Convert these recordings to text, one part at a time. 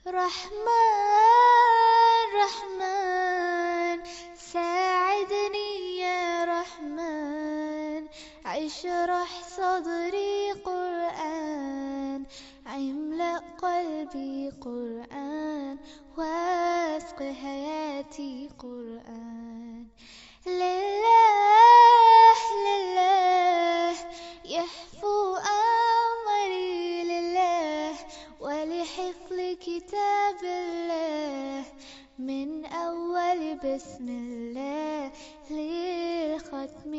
رحمن رحمن ساعدني يا رحمن اشرح صدري قرآن املأ قلبي قرآن واسق حياتي قرآن لله لله يحفو أمري لله ولحفظ كتاب الله من أول بسم الله للختم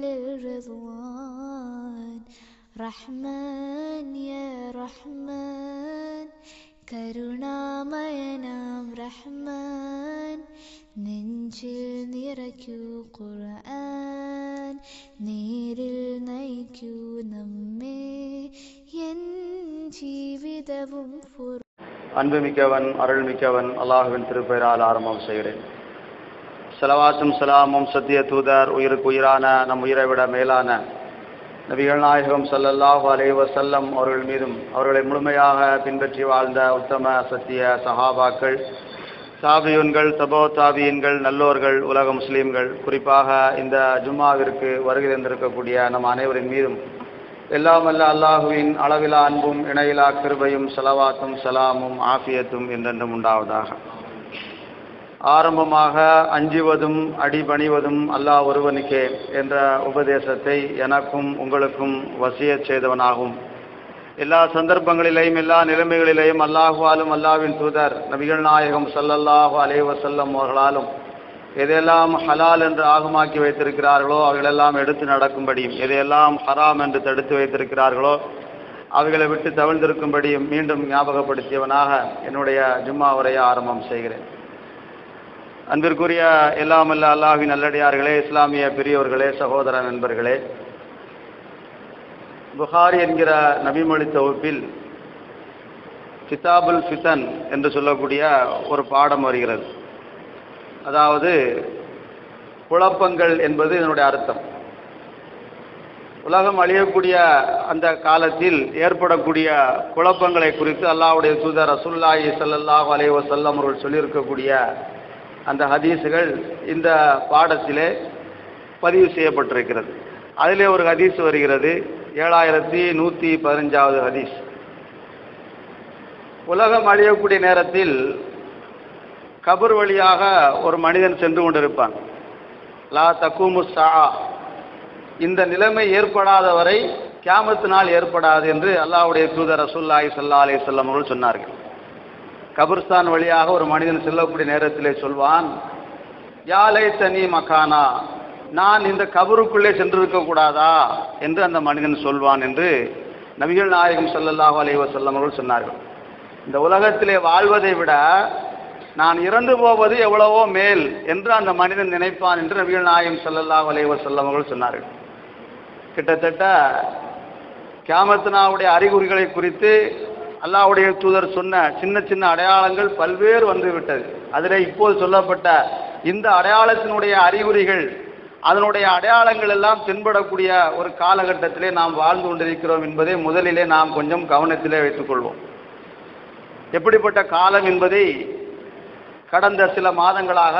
وللرضوان رحمن يا رحمن കരുണാമയനാം റഹ്മാൻ നെഞ്ചിൽ നിറയ്ക്കൂ ഖുർആൻ നേരിൽ നയിക്കൂ നമ്മെ എൻ ജീവിതവും ഫുർ அன்புமிக்கவன் அருள்மிக்கவன் அல்லாஹுவின் திருப்பெயரால் ஆரம்பம் செய்கிறேன் செலவாத்தும் சலாமும் சத்திய தூதர் உயிருக்கு உயிரான நம் உயிரை விட மேலான நபிகள் நாயகம் ஸல்லல்லாஹு அலைஹி வஸல்லம் அவர்கள் மீதும் அவர்களை முழுமையாக பின்பற்றி வாழ்ந்த உத்தம சத்திய சஹாபாக்கள் தாபியுன்கள் தபோ தாபியன்கள் நல்லோர்கள் உலக முஸ்லீம்கள் குறிப்பாக இந்த ஜும்மாவிற்கு வருகை தந்திருக்கக்கூடிய நம் அனைவரின் மீதும் எல்லாம் அல்ல அல்லாஹுவின் அளவிலா அன்பும் இணையிலா கிருபையும் சலவாத்தும் சலாமும் ஆஃபியத்தும் என்றென்றும் உண்டாவதாக ஆரம்பமாக அஞ்சுவதும் அடிபணிவதும் அல்லாஹ் ஒருவனுக்கே என்ற உபதேசத்தை எனக்கும் உங்களுக்கும் வசியச் செய்தவனாகும் எல்லா சந்தர்ப்பங்களிலேயும் எல்லா நிலைமைகளிலேயும் அல்லாஹுவாலும் அல்லாவின் தூதர் நபிகள் நாயகம் ஸல்லல்லாஹு அலைஹி வஸல்லம் அவர்களாலும் எதையெல்லாம் ஹலால் என்று ஆகமாக்கி வைத்திருக்கிறார்களோ அவைகளெல்லாம் எடுத்து நடக்கும்படியும் எதையெல்லாம் ஹராம் என்று தடுத்து வைத்திருக்கிறார்களோ அவைகளை விட்டு தவிழ்ந்திருக்கும்படியும் மீண்டும் ஞாபகப்படுத்தியவனாக என்னுடைய ஜும்மா உரையை ஆரம்பம் செய்கிறேன் அன்பிற்குரிய எல்லாமல்ல அல்லாஹின் நல்லடியார்களே இஸ்லாமிய பெரியவர்களே சகோதர நண்பர்களே புகாரி என்கிற நபிமொழி தொகுப்பில் கிதாபுல் ஃபிதன் என்று சொல்லக்கூடிய ஒரு பாடம் வருகிறது அதாவது குழப்பங்கள் என்பது இதனுடைய அர்த்தம் உலகம் அழியக்கூடிய அந்த காலத்தில் ஏற்படக்கூடிய குழப்பங்களை குறித்து அல்லாஹ்வுடைய தூதர் ரசூல்லாஹி ஸல்லல்லாஹு அலைஹி வஸல்லம் அவர்கள் சொல்லியிருக்கக்கூடிய அந்த ஹதீஸுகள் இந்த பாடத்திலே பதிவு செய்யப்பட்டிருக்கிறது அதிலே ஒரு ஹதீஸ் வருகிறது ஏழாயிரத்தி நூற்றி பதினஞ்சாவது ஹதீஸ் உலகம் அழியக்கூடிய நேரத்தில் கபர் வழியாக ஒரு மனிதன் சென்று கொண்டிருப்பான் லா தக்குமு சா இந்த நிலைமை ஏற்படாத வரை கியாமத்து நாள் ஏற்படாது என்று அல்லாஹ்வுடைய தூதர் ரசூல்லாஹி ஸல்லல்லாஹு அலைஹி வஸல்லம் அவர்கள் சொன்னார்கள் கபர்ஸ்தான் வழியாக ஒரு மனிதன் செல்லக்கூடிய நேரத்திலே சொல்வான் யாலை தனி மக்கானா நான் இந்த கபருக்குள்ளே சென்றிருக்க கூடாதா என்று அந்த மனிதன் சொல்வான் என்று நபிகள் நாயகம் ஸல்லல்லாஹு அலைஹி வஸல்லம் அவர்கள் சொன்னார்கள் இந்த உலகத்திலே வாழ்வதை விட நான் இறந்து போவது எவ்வளவோ மேல் என்று அந்த மனிதன் நினைப்பான் என்று நபிகள் நாயகம் ஸல்லல்லாஹு அலைஹி வஸல்லம் அவர்கள் சொன்னார்கள் கிட்டத்தட்ட கியாமத்னாவுடைய அறிகுறிகளை குறித்து அல்லாஹ்வுடைய தூதர் சொன்ன சின்ன சின்ன அடையாளங்கள் பல்வேறு வந்து விட்டது அதில் இப்போது சொல்லப்பட்ட இந்த அடையாளத்தினுடைய அறிகுறிகள் அதனுடைய அடையாளங்கள் எல்லாம் தென்படக்கூடிய ஒரு காலகட்டத்திலே நாம் வாழ்ந்து கொண்டிருக்கிறோம் என்பதை முதலிலே நாம் கொஞ்சம் கவனத்திலே வைத்துக்கொள்வோம் எப்படிப்பட்ட காலம் என்பதை கடந்த சில மாதங்களாக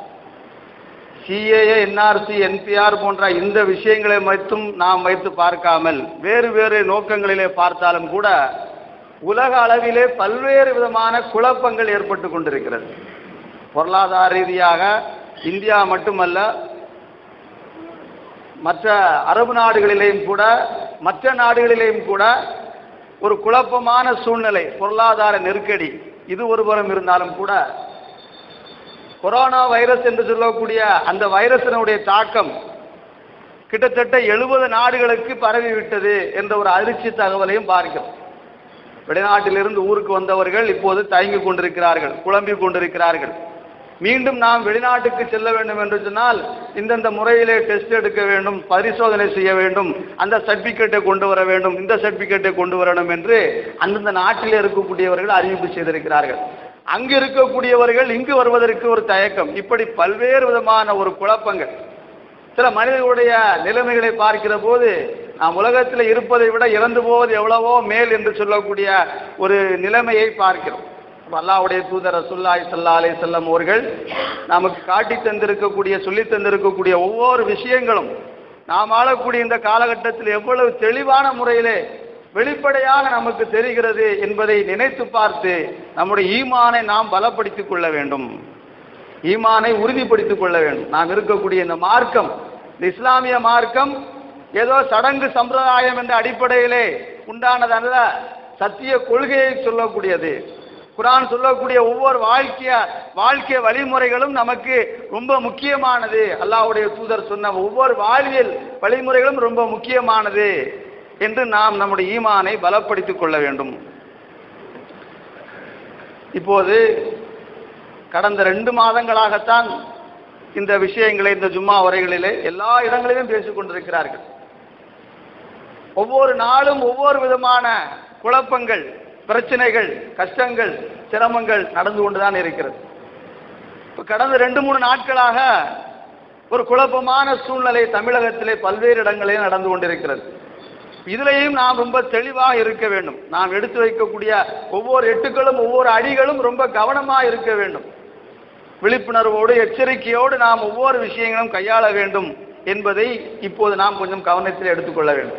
சிஏஏ என்ஆர்சி என்பிஆர் போன்ற இந்த விஷயங்களை மட்டும் நாம் வைத்து பார்க்காமல் வேறு வேறு நோக்கங்களிலே பார்த்தாலும் கூட உலக அளவிலே பல்வேறு விதமான குழப்பங்கள் ஏற்பட்டு கொண்டிருக்கிறது பொருளாதார ரீதியாக இந்தியா மட்டுமல்ல மற்ற அரபு நாடுகளிலேயும் கூட மற்ற நாடுகளிலேயும் கூட ஒரு குழப்பமான சூழ்நிலை பொருளாதார நெருக்கடி இது ஒருபுறம் இருந்தாலும் கூட கொரோனா வைரஸ் என்று சொல்லக்கூடிய அந்த வைரஸினுடைய தாக்கம் கிட்டத்தட்ட எழுபது நாடுகளுக்கு பரவிவிட்டது என்ற ஒரு அதிர்ச்சி தகவலையும் பார்க்கிறோம் வெளிநாட்டிலிருந்து ஊருக்கு வந்தவர்கள் இப்போது தயங்கிக் கொண்டிருக்கிறார்கள் குழம்பிக் கொண்டிருக்கிறார்கள் மீண்டும் நாம் வெளிநாட்டுக்கு செல்ல வேண்டும் என்று சொன்னால் இந்தந்த முறையிலே டெஸ்ட் எடுக்க வேண்டும் பரிசோதனை செய்ய வேண்டும் அந்த சர்டிபிகேட்டை கொண்டு வர வேண்டும் இந்த சர்டிபிகேட்டை கொண்டு வரணும் என்று அந்தந்த நாட்டிலே இருக்கக்கூடியவர்கள் அறிவிப்பு செய்திருக்கிறார்கள் அங்கு இருக்கக்கூடியவர்கள் இங்கு வருவதற்கு ஒரு தயக்கம் இப்படி பல்வேறு விதமான ஒரு குழப்பங்கள் சில மனிதர்களுடைய நிலைமைகளை பார்க்கிற போது நாம் உலகத்தில் இருப்பதை விட இறந்து போவது எவ்வளவோ மேல் என்று சொல்லக்கூடிய ஒரு நிலைமையை பார்க்கிறோம் அப்ப அல்லாஹ்வுடைய தூதர் ரசூலுல்லாஹி ஸல்லல்லாஹு அலைஹி வஸல்லம் அவர்கள் நமக்கு காட்டி தந்திருக்கக்கூடிய சொல்லி தந்திருக்கக்கூடிய ஒவ்வொரு விஷயங்களும் நாம் ஆளக்கூடிய இந்த காலகட்டத்தில் எவ்வளவு தெளிவான முறையிலே வெளிப்படையாக நமக்கு தெரிகிறது என்பதை நினைத்து பார்த்து நம்முடைய ஈமானை நாம் பலப்படுத்திக் கொள்ள வேண்டும் ஈமானை உறுதிப்படுத்திக் கொள்ள வேண்டும் நாம் இருக்கக்கூடிய இந்த மார்க்கம் இந்த இஸ்லாமிய மார்க்கம் ஏதோ சடங்கு சம்பிரதாயம் என்ற அடிப்படையிலே உண்டானதல்ல சத்திய கொள்கையை சொல்லக்கூடியது குரான் சொல்லக்கூடிய ஒவ்வொரு வாழ்க்கைய வாழ்க்கை வழிமுறைகளும் நமக்கு ரொம்ப முக்கியமானது அல்லாஹ்வுடைய தூதர் சொன்ன ஒவ்வொரு வாழ்வியல் வழிமுறைகளும் ரொம்ப முக்கியமானது என்று நாம் நம்முடைய ஈமானை பலப்படுத்திக் கொள்ள வேண்டும் இப்போது கடந்த ரெண்டு மாதங்களாகத்தான் இந்த விஷயங்களை இந்த ஜும்மா உரைகளிலே எல்லா இடங்களிலும் பேசிக் கொண்டிருக்கிறார்கள் ஒவ்வொரு நாளும் ஒவ்வொரு விதமான குழப்பங்கள் பிரச்சனைகள் கஷ்டங்கள் சிரமங்கள் நடந்து கொண்டுதான் இருக்கிறது இப்ப கடந்த ரெண்டு மூணு நாட்களாக ஒரு குழப்பமான சூழ்நிலை தமிழகத்திலே பல்வேறு இடங்களில் நடந்து கொண்டிருக்கிறது இதுலேயும் நாம் ரொம்ப தெளிவாக இருக்க வேண்டும் நாம் எடுத்து வைக்கக்கூடிய ஒவ்வொரு எட்டுக்களும் ஒவ்வொரு அடிகளும் ரொம்ப கவனமாக இருக்க வேண்டும் விழிப்புணர்வோடு எச்சரிக்கையோடு நாம் ஒவ்வொரு விஷயங்களும் கையாள வேண்டும் என்பதை இப்போது நாம் கொஞ்சம் கவனத்தில் எடுத்துக்கொள்ள வேண்டும்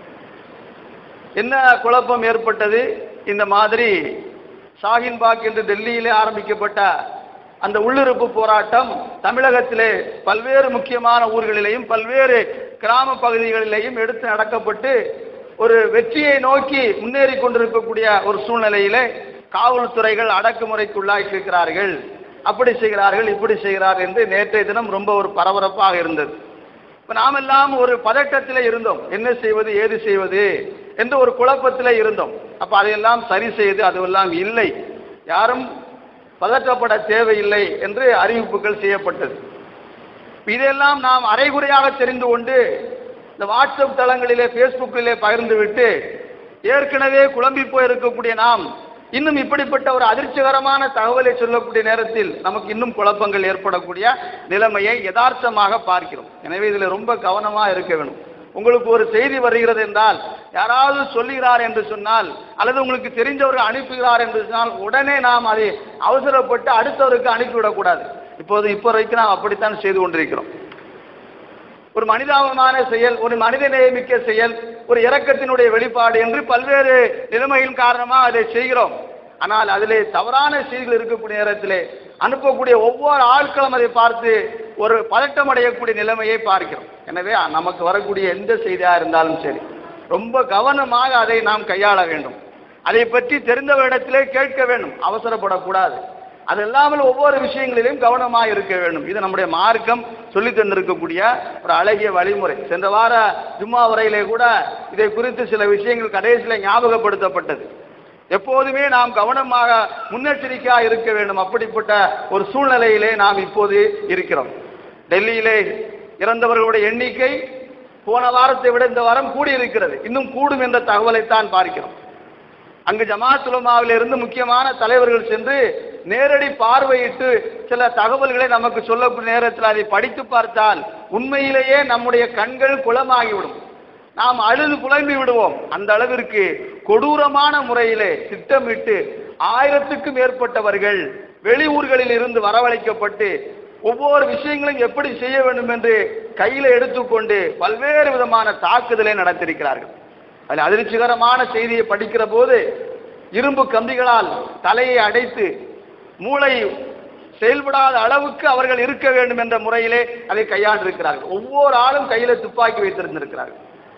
என்ன குழப்பம் ஏற்பட்டது இந்த மாதிரி ஷாஹின்பாக் என்று டெல்லியிலே ஆரம்பிக்கப்பட்ட அந்த உள்ளிருப்பு போராட்டம் தமிழகத்திலே பல்வேறு முக்கியமான ஊர்களிலேயும் பல்வேறு கிராம பகுதிகளிலேயும் எடுத்து நடக்கப்பட்டு ஒரு வெற்றியை நோக்கி முன்னேறி கொண்டிருக்கக்கூடிய ஒரு சூழ்நிலையிலே காவல்துறைகள் அடக்குமுறைக்குள்ளாக்கி இருக்கிறார்கள் அப்படி செய்கிறார்கள் இப்படி செய்கிறார்கள் என்று நேற்றைய தினம் ரொம்ப ஒரு பரபரப்பாக இருந்தது இப்ப நாம் எல்லாம் ஒரு பதட்டத்தில் இருந்தோம் என்ன செய்வது ஏது செய்வது என்று ஒரு குழப்பத்தில் இருந்தோம் அப்ப அதையெல்லாம் சரி செய்து அதுவெல்லாம் இல்லை யாரும் பதற்றப்பட தேவையில்லை என்று அறிவிப்புகள் செய்யப்பட்டது இதையெல்லாம் நாம் அரைகுறையாக தெரிந்து கொண்டு இந்த வாட்ஸ்அப் தளங்களிலே ஃபேஸ்புக்கிலே பகிர்ந்து விட்டு ஏற்கனவே குழம்பி போயிருக்கக்கூடிய நாம் இன்னும் இப்படிப்பட்ட ஒரு அதிர்ச்சிகரமான தகவலை சொல்லக்கூடிய நேரத்தில் நமக்கு இன்னும் குழப்பங்கள் ஏற்படக்கூடிய நிலைமையை யதார்த்தமாக பார்க்கிறோம் எனவே இதில் ரொம்ப கவனமாக இருக்க வேண்டும் உங்களுக்கு ஒரு செய்தி வருகிறது என்றால் யாராவது சொல்லுகிறார் என்று சொன்னால் அல்லது உங்களுக்கு தெரிஞ்சவர்கள் அனுப்புகிறார் என்று சொன்னால் உடனே நாம் அதை அவசரப்பட்டு அடுத்தவருக்கு அனுப்பிவிடக்கூடாது இப்போது இப்போ வரைக்கும் நாம் அப்படித்தான் செய்து கொண்டிருக்கிறோம் ஒரு மனிதாபமான செயல் ஒரு மனித நேயமிக்க செயல் ஒரு இரக்கத்தினுடைய வெளிப்பாடு என்று பல்வேறு நிலைமையின் காரணமாக அதை செய்கிறோம் ஆனால் அதிலே தவறான செய்திகள் இருக்கக்கூடிய நேரத்திலே அனுப்பக்கூடிய ஒவ்வொரு ஆட்களும் அதை பார்த்து ஒரு பதட்டம் அடையக்கூடிய நிலைமையை பார்க்கிறோம் எனவே நமக்கு வரக்கூடிய எந்த செய்தியாக இருந்தாலும் சரி ரொம்ப கவனமாக அதை நாம் கையாள வேண்டும் அதை பற்றி தெரிந்தவரிடத்திலே கேட்க வேண்டும் அவசரப்படக்கூடாது அது இல்லாமல் ஒவ்வொரு விஷயங்களிலும் கவனமாக இருக்க வேண்டும் இது நம்முடைய மார்க்கம் சொல்லி தந்திருக்கக்கூடிய ஒரு அழகிய வழிமுறை சென்ற வார ஜும்மா உரையிலே கூட இதை குறித்து சில விஷயங்கள் கடைசியில் ஞாபகப்படுத்தப்பட்டது எப்போதுமே நாம் கவனமாக முன்னெச்சரிக்கையாக இருக்க வேண்டும் அப்படிப்பட்ட ஒரு சூழ்நிலையிலே நாம் இப்போது இருக்கிறோம் டெல்லியிலே இறந்தவர்களுடைய எண்ணிக்கை போன வாரத்தை விட இந்த வாரம் கூடியிருக்கிறது இன்னும் கூடும் என்ற தகவலைத்தான் பார்க்கிறோம் அங்கு ஜமாத் உலமாவில் இருந்து முக்கியமான தலைவர்கள் சென்று நேரடி பார்வையிட்டு சில தகவல்களை நமக்கு சொல்லக்கூடிய நேரத்தில் அதை படித்து பார்த்தால் உண்மையிலேயே நம்முடைய கண்கள் குளமாகிவிடும் நாம் அழுது குழம்பி விடுவோம் அந்த அளவிற்கு கொடூரமான முறையிலே திட்டமிட்டு ஆயிரத்துக்கும் மேற்பட்டவர்கள் வெளியூர்களில் இருந்து வரவழைக்கப்பட்டு ஒவ்வொரு விஷயங்களும் எப்படி செய்ய வேண்டும் என்று கையில் எடுத்துக்கொண்டு பல்வேறு விதமான தாக்குதலை நடத்தியிருக்கிறார்கள் அதில் அதிர்ச்சிகரமான செய்தியை படிக்கிற போது இரும்பு கம்பிகளால் தலையை அடைத்து மூளை செயல்படாத அளவுக்கு அவர்கள் இருக்க வேண்டும் என்ற முறையிலே அதை கையாண்டிருக்கிறார்கள் ஒவ்வொரு ஆளும் கையில துப்பாக்கி வைத்திருந்திருக்கிறார்கள்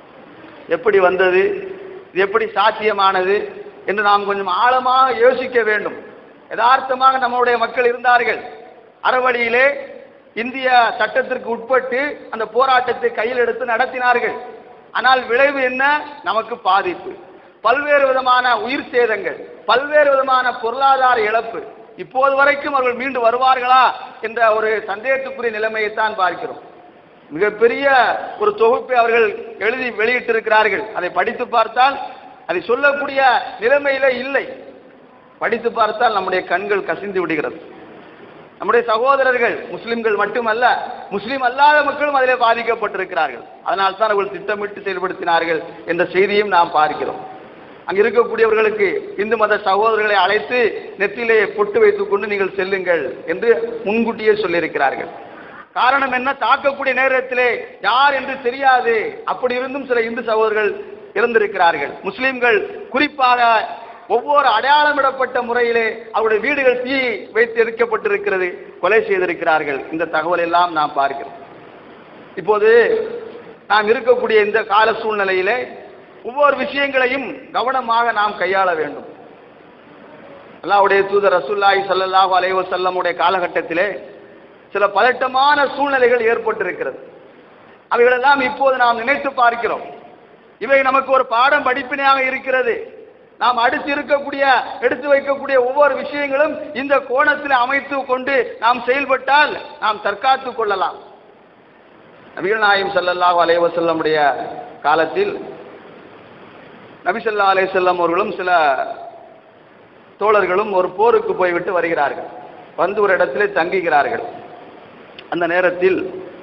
எப்படி வந்தது இது எப்படி சாத்தியமானது என்று நாம் கொஞ்சம் ஆழமாக யோசிக்க வேண்டும் யதார்த்தமாக நம்முடைய மக்கள் இருந்தார்கள் அறவழியிலே இந்திய சட்டத்திற்கு உட்பட்டு அந்த போராட்டத்தை கையில் எடுத்து நடத்தினார்கள் ஆனால் விளைவு என்ன நமக்கு பாதிப்பு பல்வேறு விதமான உயிர் சேதங்கள் பல்வேறு விதமான பொருளாதார இழப்பு இப்போது வரைக்கும் அவர்கள் மீண்டு வருவார்களா என்ற ஒரு சந்தேகத்துக்குரிய நிலைமையைத்தான் பார்க்கிறோம் மிகப்பெரிய ஒரு தொகுப்பை அவர்கள் எழுதி வெளியிட்டிருக்கிறார்கள் அதை படித்து பார்த்தால் அதை சொல்லக்கூடிய நிலைமையில இல்லை படித்து பார்த்தால் நம்முடைய கண்கள் கசிந்து விடுகிறது நம்முடைய சகோதரர்கள் முஸ்லிம்கள் மட்டுமல்ல முஸ்லிம் அல்லாத மக்களும் அதிலே பாதிக்கப்பட்டிருக்கிறார்கள் அதனால் தான் அவர்கள் திட்டமிட்டு செயல்படுத்தினார்கள் என்ற செய்தியும் நாம் பார்க்கிறோம் அங்க இருக்கக்கூடியவர்களுக்கு இந்து மத சகோதரர்களை அழைத்து நெத்தியிலே பொட்டு வைத்துக் கொண்டு நீங்கள் செல்லுங்கள் என்று முன்கூட்டியே சொல்லியிருக்கிறார்கள் காரணம் என்ன தாக்கக்கூடிய நேரத்திலே யார் என்று தெரியாது அப்படி இருந்தும் சில இந்து சகோதரர்கள் இருந்திருக்கிறார்கள் முஸ்லிம்கள் குறிப்பாக ஒவ்வொரு அடையாளமிடப்பட்ட முறையிலே அவருடைய வீடுகள் தீ வைத்து எரிக்கப்பட்டிருக்கிறது கொலை செய்திருக்கிறார்கள் இந்த தகவல் எல்லாம் நாம் பார்க்கிறோம் இப்போது நாம் இருக்கக்கூடிய இந்த கால சூழ்நிலையிலே ஒவ்வொரு விஷயங்களையும் கவனமாக நாம் கையாள வேண்டும் அல்லாஹ்வுடைய தூதர் ரசூல்லாஹி ஸல்லல்லாஹு அலைஹி வஸல்லமுடைய காலகட்டத்திலே சில பதட்டமான சூழ்நிலைகள் ஏற்பட்டிருக்கிறது அவைகளெல்லாம் இப்போது நாம் நினைத்து பார்க்கிறோம் இவை நமக்கு ஒரு பாடம் படிப்பினையாக இருக்கிறது நாம் அடுத்து இருக்கக்கூடிய எடுத்து வைக்கக்கூடிய ஒவ்வொரு விஷயங்களும் இந்த கோணத்தில் அமைத்து கொண்டு நாம் செயல்பட்டால் நாம் தற்காத்துக் கொள்ளலாம் நபிகள் நாயம் ஸல்லல்லாஹு அலைஹி வஸல்லமுடைய காலத்தில் நபி ஸல்லல்லாஹு அலைஹி வஸல்லம் அவர்களும் சில தோழர்களும் ஒரு போருக்கு போய்விட்டு வருகிறார்கள் வந்து ஒரு இடத்திலே தங்குகிறார்கள் அந்த நேரத்தில்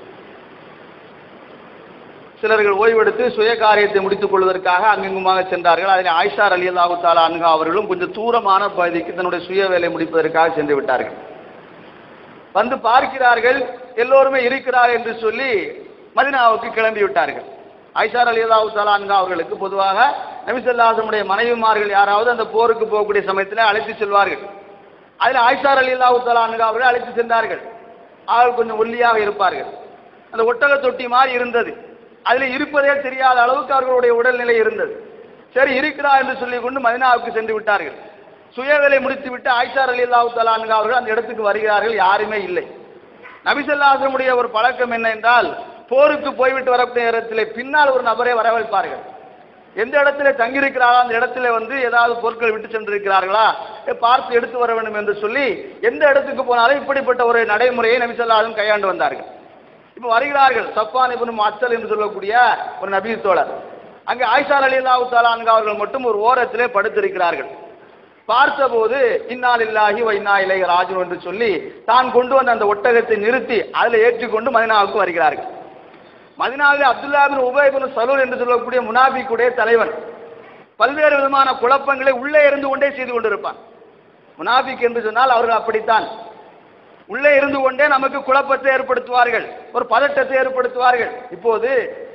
சிலர்கள் ஓய்வெடுத்து சுய காரியத்தை முடித்துக் கொள்வதற்காக அங்கெங்குமாக சென்றார்கள் அதில் ஆயிஷார் அலி அல்லாஹு தாலா அன்ஹா அவர்களும் கொஞ்சம் தூரமான பகுதிக்கு தன்னுடைய சுய வேலை முடிப்பதற்காக சென்று விட்டார்கள் வந்து பார்க்கிறார்கள் எல்லோருமே இருக்கிறார் என்று சொல்லி மதினாவுக்கு கிளம்பி விட்டார்கள் ஐஷார் அலி அல்லாஹு தாலா அன்ஹா அவர்களுக்கு பொதுவாக நபிசல்லாசமுடைய மனைவிமார்கள் யாராவது அந்த போருக்கு போகக்கூடிய சமயத்தில் அழைத்து செல்வார்கள் அதில் ஆயிஷார் அலி அல்லாஹு தாலா அன்ஹா அவர்கள் அழைத்து சென்றார்கள் அவர்கள் கொஞ்சம் ஒல்லியாக இருப்பார்கள் அந்த ஒட்டக தொட்டி மாதிரி இருந்தது அதில் இருப்பதே தெரியாத அளவுக்கு அவர்களுடைய உடல்நிலை இருந்தது சரி இருக்கிறா என்று சொல்லிக் கொண்டு மதினாவுக்கு சென்று விட்டார்கள் சுயவேலை முடித்து விட்டு ஆயிஷார் அலி அல்லாஹு தாலா அன்ஹா அவர்கள் அந்த இடத்துக்கு வருகிறார்கள் யாருமே இல்லை நபிசல்லாசமுடைய ஒரு பழக்கம் என்ன என்றால் போருக்கு போய்விட்டு வரக்கூடிய நேரத்தில் பின்னால் ஒரு நபரை வரவேற்பார்கள் எந்த இடத்துல தங்கியிருக்கிறாரோ அந்த இடத்துல வந்து ஏதாவது பொருட்கள் விட்டு சென்றிருக்கிறார்களா ஏ, பார்த்து எடுத்து வர வேண்டும் என்று சொல்லி எந்த இடத்துக்கு போனாலும் இப்படிப்பட்ட ஒரு நடைமுறையை நபிசல்லாதும் கையாண்டு வந்தார்கள் இப்போ வருகிறார்கள் சப்பான் இப்னு அச்சல் என்று சொல்லக்கூடிய ஒரு நபி தோழர் அங்கே ஆயிஷார் அலி அல்லாஹு தாலான்கு அவர்கள் மட்டும் ஒரு ஓரத்திலே படுத்திருக்கிறார்கள் பார்த்தபோது இன்னால் இல்லாஹி வ இன்னா இலைஹி ராஜு என்று சொல்லி தான் கொண்டு வந்த அந்த ஒட்டகத்தை நிறுத்தி அதில் ஏற்றிக்கொண்டு மதினாவுக்கு வருகிறார்கள் மதினாவில் அப்துல்லா பின் உபய் பின் சலூல் என்று சொல்லக்கூடிய முனாபிக்குடைய தலைவன் பல்வேறு விதமான குழப்பங்களை உள்ளே இருந்து கொண்டே செய்து கொண்டிருப்பான் முனாபிக் என்று சொன்னால் அவர்கள் அப்படித்தான் உள்ளே இருந்து கொண்டே நமக்கு குழப்பத்தை ஏற்படுத்துவார்கள் ஒரு பதட்டத்தை ஏற்படுத்துவார்கள் இப்போது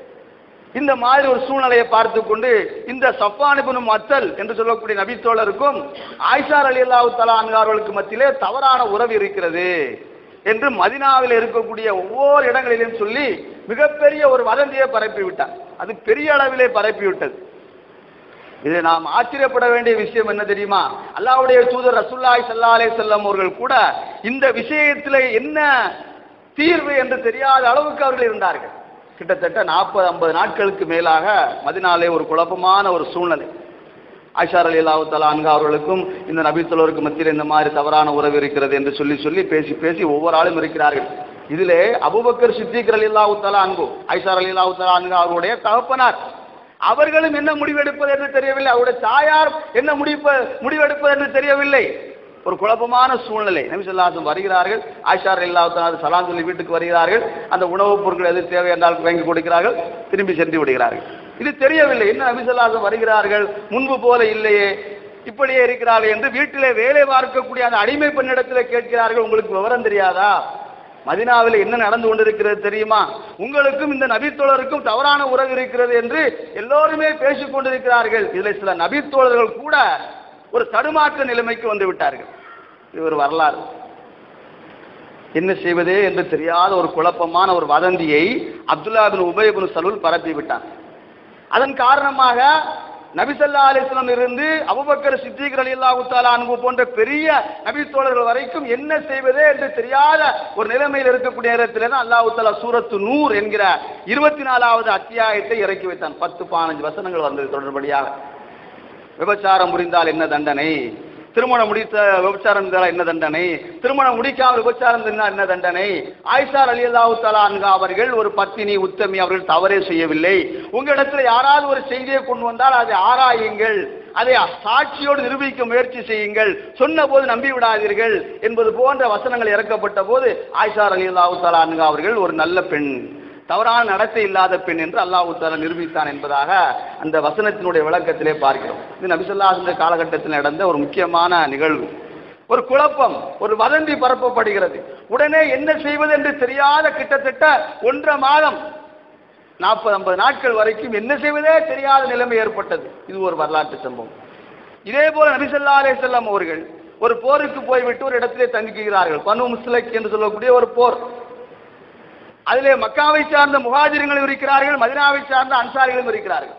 இந்த மாதிரி ஒரு சூழ்நிலையை பார்த்து கொண்டு இந்த சஃபானிபுனும் அத்தல் என்று சொல்லக்கூடிய நபித்தோழருக்கும் ஆயிஷார் அலி அல்லாஹு தலா அவர்களுக்கு மத்தியிலே தவறான உறவு இருக்கிறது என்று மதினாவில் இருக்கக்கூடிய ஒவ்வொரு இடங்களிலும் சொல்லி மிகப்பெரிய ஒரு வதந்தியை பரப்பி விட்டார் அது பெரிய அளவிலே பரப்பி விட்டது இது நாம் ஆச்சரியப்பட வேண்டிய விஷயம் என்ன தெரியுமா அல்லாஹ்வுடைய தூதர் ரசூல்லாய் ஸல்லல்லாஹு அலைஹி வஸல்லம் அவர்கள் கூட இந்த விஷயத்தில் என்ன தீர்வு என்று தெரியாத அளவுக்கு அவர்கள் இருந்தார்கள் கிட்டத்தட்ட நாற்பது ஐம்பது நாட்களுக்கு மேலாக மதினாலே ஒரு குழப்பமான ஒரு சூழ்நிலை ஆயிஷார் அலி அல்லாஹு தலா அன்கா அவர்களுக்கும் இந்த நபித்தலோருக்கு மத்தியில் இந்த மாதிரி தவறான உறவு இருக்கிறது என்று சொல்லி சொல்லி பேசி பேசி ஒவ்வொரு ஆளும் இருக்கிறார்கள் இதிலே அபுபக்கர் சித்திக் அலி அல்லாஹு தலா அன்பு ஐஷார் அலி அல்லாஹு தலா அன்கா அவருடைய தகப்பனார் அவர்களும் என்ன முடிவெடுப்பது என்று தெரியவில்லை அவருடைய தாயார் என்ன முடிப்ப முடிவெடுப்பது என்று தெரியவில்லை ஒரு குழப்பமான சூழ்நிலை நபிசல்லாசம் வருகிறார்கள் ஆயிஷார் இல்லாத சலாம் சொல்லி வீட்டுக்கு வருகிறார்கள் அந்த உணவுப் பொருட்கள் எது தேவை என்றால் வாங்கி கொடுக்கிறார்கள் திரும்பி சென்று விடுகிறார்கள் இது தெரியவில்லை என்ன நபிசல்லாசம் வருகிறார்கள் முன்பு போல இல்லையே இப்படியே இருக்கிறார்கள் என்று வீட்டிலே வேலை பார்க்கக்கூடிய அந்த அடிமை பெண்ணிடத்தில் கேட்கிறார்கள் உங்களுக்கு விவரம் தெரியாதா மதினாவில் என்ன நடந்து கொண்டிருக்கிறது தெரியுமா உங்களுக்கும் இந்த நபித்தோழருக்கும் தவறான உறவு இருக்கிறது என்று எல்லோருமே பேசிக் கொண்டிருக்கிறார்கள் இதில் சில நபித்தோழர்கள் கூட ஒரு தடுமாற்ற நிலைமைக்கு வந்து விட்டார்கள் இது ஒரு வரலாறு என்ன செய்வதே என்று தெரியாத ஒரு குழப்பமான ஒரு வதந்தியை அப்துல்லா பின் உபய் பின் சலூல் பரப்பி விட்டான் அதன் காரணமாக நபிசல்லா அலிஸ்லம் இருந்து அபுபக்கர் சித்திகர் அலி அல்லாஹு தாலா அன்பு போன்ற பெரிய நபித்தோழர்கள் வரைக்கும் என்ன செய்வதே என்று தெரியாத ஒரு நிலைமையில் இருக்கக்கூடிய நேரத்தில் தான் அல்லாஹு தாலா சூரத்து நூர் என்கிற இருபத்தி நாலாவது அத்தியாயத்தை இறக்கி வைத்தான் பத்து பதினஞ்சு வசனங்கள் வந்தது தொடர்படியாக விபச்சாரம் புரிந்தால் என்ன தண்டனை திருமணம் முடித்த விபச்சாரம் இருந்தால் என்ன தண்டனை திருமணம் முடிக்காமல் விபச்சாரம் இருந்தால் என்ன தண்டனை ஆயிஷார் அலி அல்லாஹு தலா அன்கா அவர்கள் ஒரு பத்தினி உத்தமி அவர்கள் தவறே செய்யவில்லை உங்களிடத்துல யாராவது ஒரு செய்தியை கொண்டு வந்தால் அதை ஆராயுங்கள் அதை சாட்சியோடு நிரூபிக்க முயற்சி செய்யுங்கள் சொன்ன போது நம்பி விடாதீர்கள் என்பது போன்ற வசனங்கள் இறக்கப்பட்ட போது ஆயிஷார் அலி அல்லாஹு தலா அன்கா அவர்கள் ஒரு நல்ல பெண் தவறான நடத்தை இல்லாத பெண் என்று அல்லாஹ் தாலா நிரூபித்தான் என்பதாக அந்த வசனத்தினுடைய விளக்கத்திலே பார்க்கிறோம் இது நபிசல்லாஹ் காலகட்டத்தில் நடந்த ஒரு முக்கியமான நிகழ்வு ஒரு குழப்பம் ஒரு வதந்தி பரப்பப்படுகிறது உடனே என்ன செய்வது என்று தெரியாத கிட்டத்தட்ட ஒன்றரை மாதம் நாற்பது ஐம்பது நாட்கள் வரைக்கும் என்ன செய்வதே தெரியாத நிலைமை ஏற்பட்டது இது ஒரு வரலாற்று சம்பவம் இதே போல நபிசல்லா அலே செல்லம் அவர்கள் ஒரு போருக்கு போய்விட்டு ஒரு இடத்திலே தங்கிக்கிறார்கள் பனு முஸ்லக் என்று சொல்லக்கூடிய ஒரு போர் அதிலே மக்காவை சார்ந்த முகாஜிர்களும் இருக்கிறார்கள் மதினாவை சார்ந்த அன்சாரிகளும் இருக்கிறார்கள்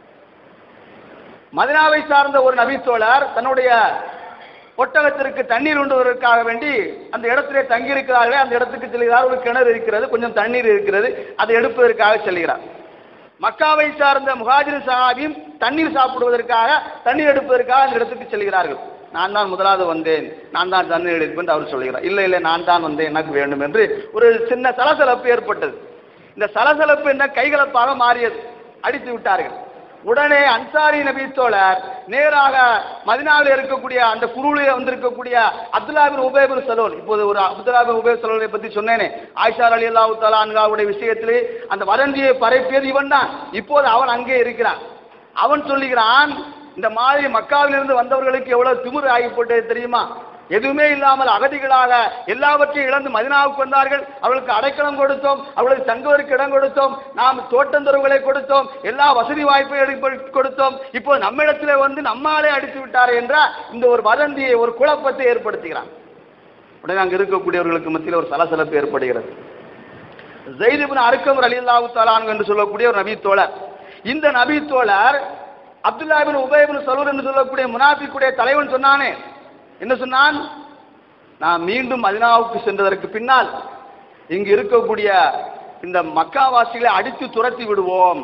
மதினாவை சார்ந்த ஒரு நபித்தோழர் தன்னுடைய ஒட்டகத்திற்கு தண்ணீர் உண்டுவதற்காக வேண்டி அந்த இடத்திலே தங்கியிருக்கிறார்களே அந்த இடத்துக்கு செல்கிறார் ஒரு கிணறு இருக்கிறது கொஞ்சம் தண்ணீர் இருக்கிறது அதை எடுப்பதற்காக செல்கிறார் மக்காவை சார்ந்த முஹாஜிர் சஹாபியும் தண்ணீர் சாப்பிடுவதற்காக தண்ணீர் எடுப்பதற்காக அந்த இடத்துக்கு செல்கிறார்கள் நான் தான் முதலாவது வந்தேன் நான் தான் தண்ணீர் எடுப்பேன் என்று அவர் சொல்கிறார் இல்லை இல்லை நான் தான் வந்தேன் எனக்கு வேண்டும் என்று ஒரு சின்ன சலசலப்பு ஏற்பட்டது இந்த சலசலப்பு என்ன கைகலப்பாக மாறியது அடித்து விட்டார்கள் உடனே அன்சாரி நபி தோழர் நேராக மதினாவில் இருக்கக்கூடிய அந்த குருவில் வந்திருக்கக்கூடிய அப்துல்லா பின் உபே பின் சலோல் இப்போது ஒரு அப்துல்லா பின் உபே சலோலை பற்றி சொன்னேனே ஆயிஷா அலி அல்லாஹு தலான்காவுடைய விஷயத்திலே அந்த வதந்தியை பரப்பியது இவன் தான் இப்போது அவன் அங்கே இருக்கிறான் அவன் சொல்லுகிறான் இந்த மாதிரி மக்காவிலிருந்து வந்தவர்களுக்கு எவ்வளவு திமிரு ஆகி போட்டது தெரியுமா எதுவுமே இல்லாமல் அகதிகளாக எல்லாவற்றையும் இழந்து மதினாவுக்கு வந்தார்கள் அவர்களுக்கு அடைக்கலம் கொடுத்தோம் அவர்களுக்கு தங்குவதற்கு இடம் கொடுத்தோம் நாம் தோட்டந்தொருவுகளை கொடுத்தோம் எல்லா வசதி வாய்ப்பையும் கொடுத்தோம் இப்போ நம்மிடத்தில் வந்து நம்மாலே அடித்து விட்டாரே என்ற இந்த ஒரு வதந்தியை ஒரு குழப்பத்தை ஏற்படுத்துகிறான் உடனே அங்கே இருக்கக்கூடியவர்களுக்கு மத்தியில் ஒரு சலசலப்பு ஏற்படுகிறது ஜெயிதுபின் அருக்கம் அலி அல்லாஹு தலான் என்று சொல்லக்கூடிய ஒரு நபி தோழர் இந்த நபி தோழர் அப்துல்லாபின் உபயபின் சலூர் என்று சொல்லக்கூடிய முனாஃபிக்குடைய தலைவன் சொன்னானே என்ன சொன்னான் நான் மீண்டும் மதினாவுக்கு சென்றதற்கு பின்னால் இங்கு இருக்கக்கூடிய இந்த மக்காவாசிகளை அடித்து துரத்தி விடுவோம்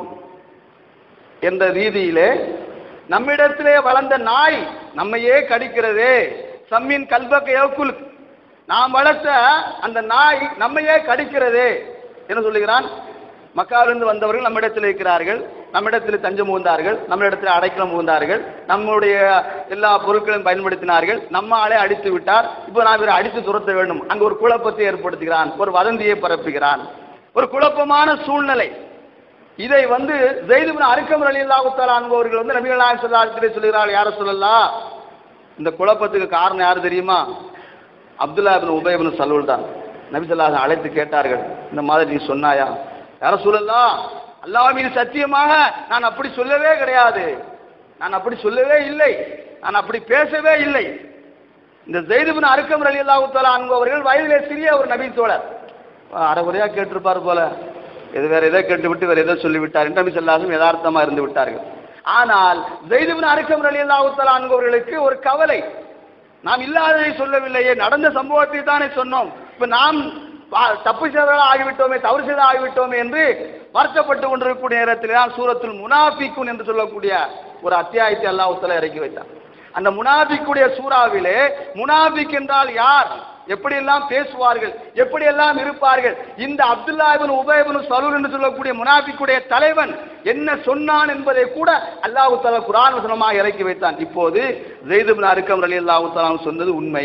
என்ற ரீதியிலே நம்மிடத்திலே வளர்ந்த நாய் நம்மையே கடிக்கிறதே சம்மின் கல்பக்க யோக்குல் நாம் வளர்த்த அந்த நாய் நம்மையே கடிக்கிறதே என்ன சொல்லுகிறான் மக்காவிலிருந்து வந்தவர்கள் நம்மிடத்தில் இருக்கிறார்கள் நம்மிடத்தில் தஞ்சம் புகுந்தார்கள் நம்மிடத்தில் அடைக்கலம் புகுந்தார்கள் நம்முடைய எல்லா பொருட்களையும் பயன்படுத்தினார்கள் நம்ம ஆளே அடித்து விட்டார் இப்போ நான் இவரை அடித்து துரத்த வேண்டும் அங்கு ஒரு குழப்பத்தை ஏற்படுத்துகிறான் ஒரு வதந்தியை பரப்புகிறான் ஒரு குழப்பமான சூழ்நிலை இதை வந்து ஜெயிதுபின் அருக்கம் அலி அல்லாஹுத்தாலா அன்பவர்கள் வந்து நபிகள் நாயகம் சொல்லாத்திலே சொல்கிறார்கள் யார சொல்லலாம் இந்த குழப்பத்துக்கு காரணம் யார் தெரியுமா அப்துல்லா பின் உபயபின் சலூல் தான் நபிசல்லாஹ் அழைத்து கேட்டார்கள் இந்த மாதிரி நீ சொன்னாயா யார சொல்லலாம் அல்லாஹ் மீது சத்தியமாக நான் அப்படி சொல்லவே கிடையாது நான் அப்படி சொல்லவே இல்லை நான் அப்படி பேசவே இல்லை இந்த ஜெயிதுபின் அருக்கம் அலி அல்லாஹுத்தாலா அன்பவர்கள் வயதிலே சிறிய ஒரு நபி தோழர் அரைகுறையா கேட்டிருப்பார் போல இது வேற ஏதோ கேட்டு விட்டு வேற ஏதோ சொல்லிவிட்டார் என்று நபி சொல்லாசும் யதார்த்தமா இருந்து விட்டார்கள் ஆனால் ஜெயிதுபின் அருக்கம் அலி அல்லாஹுத்தாலா அன்பவர்களுக்கு ஒரு கவலை நாம் இல்லாததை சொல்லவில்லையே நடந்த சம்பவத்தை தானே சொன்னோம் இப்ப நாம் பா- தப்பு செய்ததாக ஆகிவிட்டோமே தவறு செய்த ஆகிவிட்டோமே என்று வருத்தப்பட்டு கொண்டிருக்கக்கூடிய நேரத்தில் தான் சூரத்துல் முனாஃபிக்குன் என்று சொல்லக்கூடிய ஒரு அத்தியாயத்தை அல்லாஹ் இறக்கி வைத்தார் அந்த முனாஃபிக்குடைய சூறாவிலே முனாஃபிக் என்றால் யார் எப்படியெல்லாம் பேசுவார்கள் எப்படியெல்லாம் இருப்பார்கள் இந்த அப்துல்லா இப்னு உபய் இப்னு சலூல் என்று சொல்லக்கூடிய முனாஃபிக்குடைய தலைவன் என்ன சொன்னான் என்பதை கூட அல்லாஹ் தஆலா குர்ஆன் வசனமாக இறக்கி வைத்தான் இப்போது ஜெயித் இப்னு அர்கம் ரலியல்லாஹு தஆலா சொன்னது உண்மை